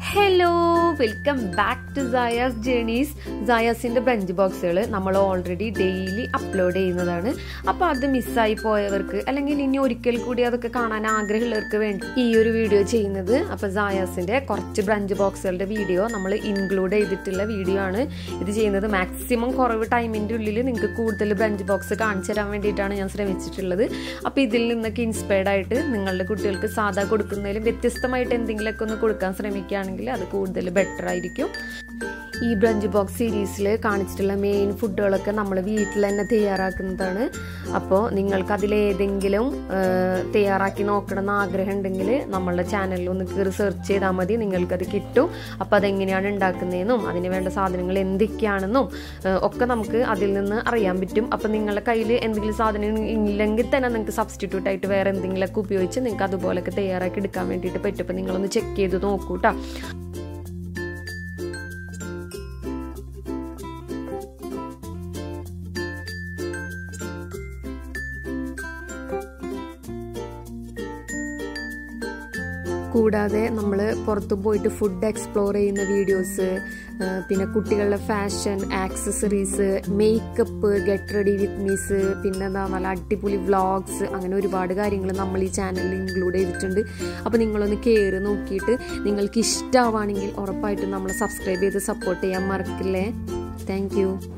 hello welcome back to Sayas journeys സയാസിൻ്റെ brunch ബോക്സുകൾ നമ്മൾ ഓൾറെഡി ഡെയിലി അപ്ലോഡ് ചെയ്യുന്നതാണ് അപ്പോൾ അത് മിസ്സായി പോയവർക്ക് അല്ലെങ്കിൽ ഇനി ഒരിക്കൽ കൂടി അതൊക്കെ കാണാൻ ആഗ്രഹമുള്ളവർക്ക് വേണ്ടി ഈ ഒരു വീഡിയോ ചെയ്യുന്നത് അപ്പോൾ സയാസിൻ്റെ കുറച്ച് ബ്രഞ്ച് ബോക്സുകളുടെ വീഡിയോ നമ്മൾ ഇൻക്ലൂഡ് ചെയ്തിട്ടുള്ള വീഡിയോ ആണ് ഇത് ചെയ്യുന്നത് മാക്സിമം കുറവ് ടൈമിൻ്റെ ഉള്ളിൽ നിങ്ങൾക്ക് കൂടുതൽ ബ്രഞ്ച് ബോക്സ് കാണിച്ചു തരാൻ വേണ്ടിയിട്ടാണ് ഞാൻ ശ്രമിച്ചിട്ടുള്ളത് അപ്പോൾ ഇതിൽ നിന്നൊക്കെ ഇൻസ്പയർഡ് ആയിട്ട് നിങ്ങളുടെ കുട്ടികൾക്ക് സാധാ കൊടുക്കുന്നതിലും വ്യത്യസ്തമായിട്ട് എന്തെങ്കിലുമൊക്കെ ഒന്ന് കൊടുക്കാൻ ശ്രമിക്കുകയാണെങ്കിൽ അത് കൂടുതൽ ബെറ്റർ ആയിരിക്കും ഈ ബ്രഞ്ച് ബോക്സ് സീരീസിൽ കാണിച്ചിട്ടുള്ള മെയിൻ ഫുഡുകളൊക്കെ നമ്മൾ വീട്ടിൽ തന്നെ തയ്യാറാക്കുന്നതാണ് അപ്പോൾ നിങ്ങൾക്ക് അതിലേതെങ്കിലും തയ്യാറാക്കി നോക്കണം എന്ന് ആഗ്രഹം ഉണ്ടെങ്കിൽ നമ്മളുടെ ചാനലിൽ ഒന്ന് കയറി സെർച്ച് ചെയ്താൽ മതി നിങ്ങൾക്കത് കിട്ടും അപ്പോൾ അതെങ്ങനെയാണ് ഉണ്ടാക്കുന്നതെന്നും അതിന് വേണ്ട സാധനങ്ങൾ എന്തൊക്കെയാണെന്നും ഒക്കെ നമുക്ക് അതിൽ നിന്ന് അറിയാൻ പറ്റും അപ്പോൾ നിങ്ങളുടെ കയ്യിൽ എന്തെങ്കിലും സാധനം ഇല്ലെങ്കിൽ തന്നെ നിങ്ങൾക്ക് സബ്സ്റ്റിറ്റ്യൂട്ട് ആയിട്ട് വേറെ എന്തെങ്കിലുമൊക്കെ ഉപയോഗിച്ച് നിങ്ങൾക്ക് അതുപോലൊക്കെ തയ്യാറാക്കി എടുക്കാൻ വേണ്ടിയിട്ട് പറ്റും അപ്പോൾ നിങ്ങളൊന്ന് ചെക്ക് ചെയ്ത് നോക്കൂ കേട്ടോ കൂടാതെ നമ്മൾ പുറത്തു പോയിട്ട് ഫുഡ് എക്സ്പ്ലോർ ചെയ്യുന്ന വീഡിയോസ് പിന്നെ കുട്ടികളുടെ fashion accessories makeup get ready with me's പിന്നെ എന്താ നല്ല അടിപൊളി വ്ളോഗ്സ് അങ്ങനെ ഒരുപാട് കാര്യങ്ങൾ നമ്മൾ ഈ ചാനലിൽ ഇൻക്ലൂഡ് ചെയ്തിട്ടുണ്ട് അപ്പോൾ നിങ്ങളൊന്ന് കയറി നോക്കിയിട്ട് നിങ്ങൾക്ക് ഇഷ്ടമാവുകയാണെങ്കിൽ ഉറപ്പായിട്ടും നമ്മളെ സബ്സ്ക്രൈബ് ചെയ്ത് സപ്പോർട്ട് ചെയ്യാൻ മറക്കില്ലേ താങ്ക്